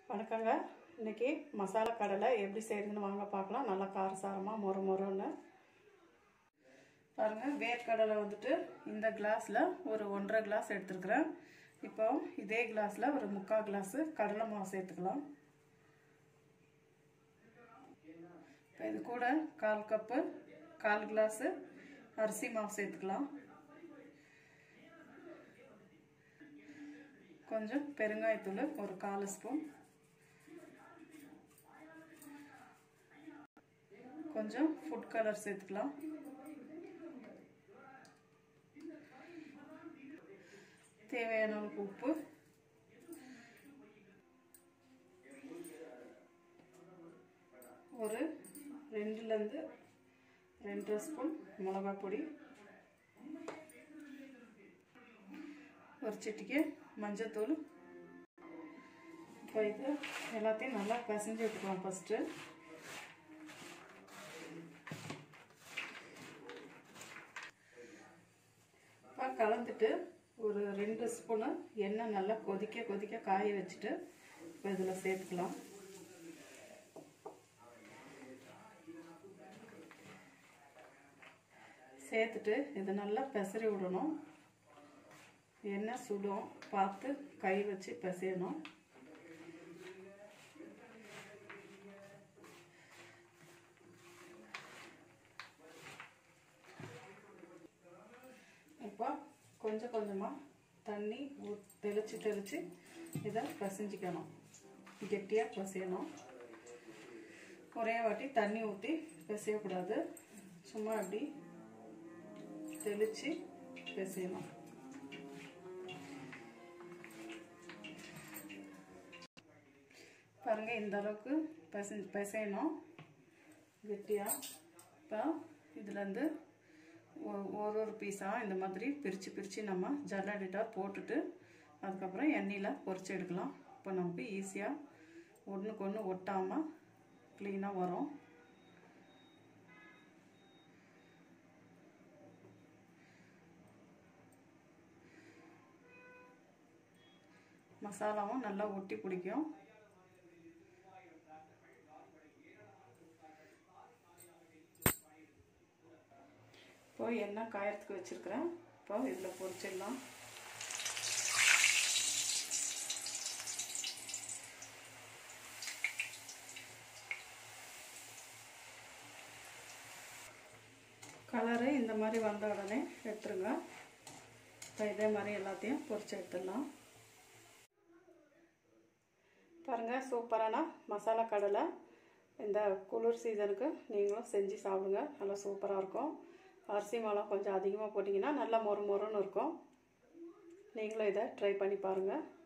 வணக்கங்க இன்னைக்கு மசாலா கடலை எப்படி செய்யறதுன்னு வாங்க பார்க்கலாம் நல்லா காரசாரமாக மொறு மொறுன்னு பாருங்கள் வேர்க்கடலை வந்துட்டு இந்த கிளாஸில் ஒரு ஒன்றரை கிளாஸ் எடுத்துருக்குறேன் இப்போ இதே கிளாஸில் ஒரு முக்கால் கிளாஸு கடலை மாவு சேர்த்துக்கலாம் இப்போ இது கூட கால் கப்பு கால் கிளாஸு அரிசி மாவு சேர்த்துக்கலாம் கொஞ்சம் பெருங்காயத்தூள் ஒரு கால் ஸ்பூன் கொஞ்சம் ஃபுட் கலர் சேர்த்துக்கலாம் தேவையான அளவுக்கு உப்பு ஒரு ரெண்டுலேருந்து ரெண்டரை ஸ்பூன் மிளகாய் பொடி ஒரு சிட்டிக்கு மஞ்சத்தூள் இப்போ இது எல்லாத்தையும் நல்லா பிசைஞ்சு விட்டுக்கலாம் ஃபஸ்ட்டு இப்போ கலந்துட்டு ஒரு ரெண்டு ஸ்பூனு எண்ணெய் நல்லா கொதிக்க கொதிக்க காய வச்சுட்டு இப்போ இதில் சேர்த்துக்கலாம் சேர்த்துட்டு இதை நல்லா பெசரி விடணும் எண்ணெய் சுடும் பார்த்து கை வச்சு பிசையணும் இப்போ கொஞ்சம் கொஞ்சமாக தண்ணி தெளித்து தெளித்து இதை பிசைஞ்சிக்கணும் கெட்டியாக பிசையணும் ஒரே வாட்டி தண்ணி ஊற்றி பிசையக்கூடாது சும்மா அப்படி தெளித்து பிசையணும் பாருங்கள் இந்த அளவுக்கு பிசை பிசையணும் கெட்டியாக இப்போ இதுலேருந்து ஒரு ஒரு பீஸாக இந்த மாதிரி பிரித்து பிரித்து நம்ம ஜல்லடிட்டாக போட்டுட்டு அதுக்கப்புறம் எண்ணெயில் பொரிச்சு எடுக்கலாம் இப்போ நமக்கு ஈஸியாக ஒன்றுக்கு ஒன்று ஒட்டாமல் க்ளீனாக வரும் மசாலாவும் நல்லா ஒட்டி பிடிக்கும் இப்போ எண்ணெய் காயறதுக்கு வச்சுருக்கிறேன் இப்போ இதில் பொரிச்சிடலாம் கலரு இந்த மாதிரி வந்த உடனே எடுத்துருங்க இப்போ இதே மாதிரி எல்லாத்தையும் பொரிச்சு எடுத்துடலாம் பாருங்கள் சூப்பரான மசாலா கடலை இந்த குளிர் சீசனுக்கு நீங்களும் செஞ்சு சாப்பிடுங்க நல்லா சூப்பராக இருக்கும் அரிசி மாலம் கொஞ்சம் அதிகமாக போட்டிங்கன்னா நல்லா மொறு மொறுன்னு இருக்கும் நீங்களும் இதை ட்ரை பண்ணி பாருங்கள்